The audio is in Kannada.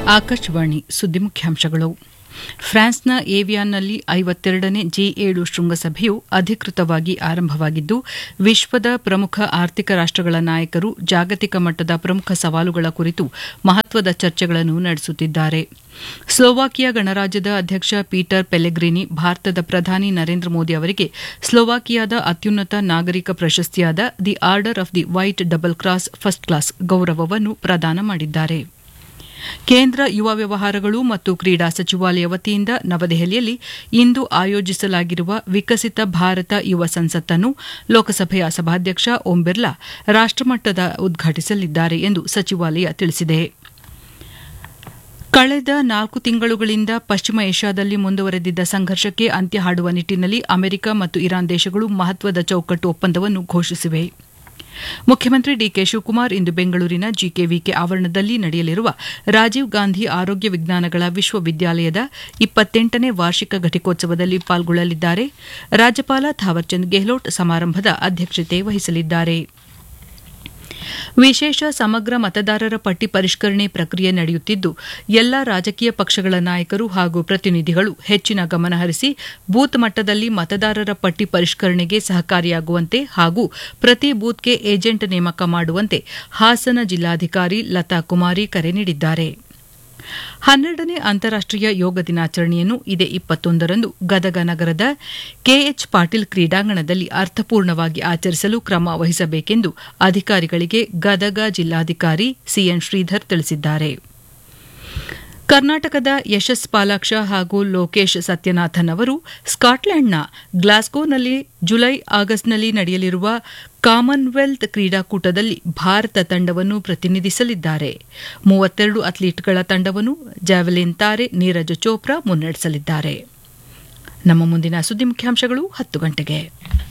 ಆಕಾಶವಾಣಿ ಸುದ್ದಿ ಮುಖ್ಯಾಂಶಗಳು ಫ್ರಾನ್ಸ್ನ ಏವಿಯಾನ್ನಲ್ಲಿ ಐವತ್ತೆರಡನೇ ಜಿ ಏಳು ಶೃಂಗಸಭೆಯು ಅಧಿಕೃತವಾಗಿ ಆರಂಭವಾಗಿದ್ದು ವಿಶ್ವದ ಪ್ರಮುಖ ಆರ್ಥಿಕ ರಾಷ್ಟಗಳ ನಾಯಕರು ಜಾಗತಿಕ ಮಟ್ಟದ ಪ್ರಮುಖ ಸವಾಲುಗಳ ಕುರಿತು ಮಹತ್ವದ ಚರ್ಚೆಗಳನ್ನು ನಡೆಸುತ್ತಿದ್ದಾರೆ ಸ್ಲೋವಾಕಿಯಾ ಗಣರಾಜ್ಯದ ಅಧ್ಯಕ್ಷ ಪೀಟರ್ ಪೆಲೆಗ್ರಿನಿ ಭಾರತದ ಪ್ರಧಾನಿ ನರೇಂದ್ರ ಮೋದಿ ಅವರಿಗೆ ಸ್ಲೋವಾಕಿಯಾದ ಅತ್ಯುನ್ನತ ನಾಗರಿಕ ಪ್ರಶಸ್ತಿಯಾದ the order of the white double cross first class ಗೌರವವನ್ನು ಪ್ರದಾನ ಮಾಡಿದ್ದಾರೆ ಕೇಂದ್ರ ಯುವ ವ್ಯವಹಾರಗಳು ಮತ್ತು ಕ್ರೀಡಾ ಸಚಿವಾಲಯ ವತಿಯಿಂದ ನವದೆಹಲಿಯಲ್ಲಿ ಇಂದು ಆಯೋಜಿಸಲಾಗಿರುವ ವಿಕಸಿತ ಭಾರತ ಯುವ ಸಂಸತ್ತನ್ನು ಲೋಕಸಭೆಯ ಸಭಾಧ್ಯಕ್ಷ ಓಂ ಬಿರ್ಲಾ ರಾಷ್ಟಮಟ್ಟದ ಉದ್ಘಾಟಿಸಲಿದ್ದಾರೆ ಎಂದು ಸಚಿವಾಲಯ ತಿಳಿಸಿದೆ ಕಳೆದ ನಾಲ್ಕು ತಿಂಗಳುಗಳಿಂದ ಪಶ್ಚಿಮ ಏಷ್ಯಾದಲ್ಲಿ ಮುಂದುವರೆದಿದ್ದ ಸಂಘರ್ಷಕ್ಕೆ ಅಂತ್ಯ ಹಾಡುವ ನಿಟ್ಟಿನಲ್ಲಿ ಅಮೆರಿಕ ಮತ್ತು ಇರಾನ್ ದೇಶಗಳು ಮಹತ್ವದ ಚೌಕಟ್ಟು ಒಪ್ಪಂದವನ್ನು ಘೋಷಿಸಿವೆ ಮುಖ್ಯಮಂತ್ರಿ ಡಿಕೆ ಶಿವಕುಮಾರ್ ಇಂದು ಬೆಂಗಳೂರಿನ ಜಿಕೆವಿಕೆ ಆವರಣದಲ್ಲಿ ನಡೆಯಲಿರುವ ರಾಜೀವ್ ಗಾಂಧಿ ಆರೋಗ್ಯ ವಿಜ್ಞಾನಗಳ ವಿಶ್ವವಿದ್ಯಾಲಯದ ಇಪ್ಪತ್ತೆಂಟನೇ ವಾರ್ಷಿಕ ಘಟಿಕೋತ್ಸವದಲ್ಲಿ ಪಾಲ್ಗೊಳ್ಳಲಿದ್ದಾರೆ ರಾಜ್ಯಪಾಲ ಥಾವರ್ಚಂದ್ ಗೆಹ್ಲೋಟ್ ಸಮಾರಂಭದ ಅಧ್ಯಕ್ಷತೆ ವಹಿಸಲಿದ್ದಾರೆ ವಿಶೇಷ ಸಮಗ್ರ ಮತದಾರರ ಪಟ್ಟಿ ಪರಿಷ್ಕರಣೆ ಪ್ರಕ್ರಿಯೆ ನಡೆಯುತ್ತಿದ್ದು ಎಲ್ಲ ರಾಜಕೀಯ ಪಕ್ಷಗಳ ನಾಯಕರು ಹಾಗೂ ಪ್ರತಿನಿಧಿಗಳು ಹೆಚ್ಚಿನ ಗಮನಹರಿಸಿ ಬೂತ್ ಮಟ್ಟದಲ್ಲಿ ಮತದಾರರ ಪಟ್ಟಿ ಪರಿಷ್ಕರಣೆಗೆ ಸಹಕಾರಿಯಾಗುವಂತೆ ಹಾಗೂ ಪ್ರತಿ ಬೂತ್ಗೆ ಏಜೆಂಟ್ ನೇಮಕ ಮಾಡುವಂತೆ ಹಾಸನ ಜಿಲ್ಲಾಧಿಕಾರಿ ಲತಾ ಕುಮಾರಿ ಕರೆ ನೀಡಿದ್ದಾರೆ ಹನ್ನೆರಡನೇ ಅಂತಾರಾಷ್ಟೀಯ ಯೋಗ ದಿನಾಚರಣೆಯನ್ನು ಇದೇ ಇಪ್ಪತ್ತೊಂದರಂದು ಗದಗ ನಗರದ ಕೆಎಚ್ ಪಾಟೀಲ್ ಕ್ರೀಡಾಂಗಣದಲ್ಲಿ ಅರ್ಥಪೂರ್ಣವಾಗಿ ಆಚರಿಸಲು ಕ್ರಮ ವಹಿಸಬೇಕೆಂದು ಅಧಿಕಾರಿಗಳಿಗೆ ಗದಗ ಜಿಲ್ಲಾಧಿಕಾರಿ ಸಿಎನ್ ಶ್ರೀಧರ್ ತಿಳಿಸಿದ್ದಾರೆ ಕರ್ನಾಟಕದ ಯಶಸ್ ಪಾಲಾಕ್ಷ ಹಾಗೂ ಲೋಕೇಶ್ ಸತ್ಯನಾಥನ್ ಅವರು ಸ್ಕಾಟ್ಲೆಂಡ್ನ ಗ್ಲಾಸ್ಗೋನಲ್ಲಿ ಜುಲೈ ಆಗಸ್ಟ್ನಲ್ಲಿ ನಡೆಯಲಿರುವ ಕಾಮನ್ವೆಲ್ತ್ ಕ್ರೀಡಾಕೂಟದಲ್ಲಿ ಭಾರತ ತಂಡವನ್ನು ಪ್ರತಿನಿಧಿಸಲಿದ್ದಾರೆ ಮೂವತ್ತೆರಡು ಅಥ್ಲೀಟ್ಗಳ ತಂಡವನ್ನು ಜಾವೆಲಿನ್ ತಾರೆ ನೀರಜ್ ಚೋಪ್ರಾ ಮುನ್ನಡೆಸಲಿದ್ದಾರೆ ನಮ್ಮ ಮುಂದಿನ ಸುದ್ದಿ ಮುಖ್ಯಾಂಶಗಳು ಹತ್ತು ಗಂಟೆಗೆ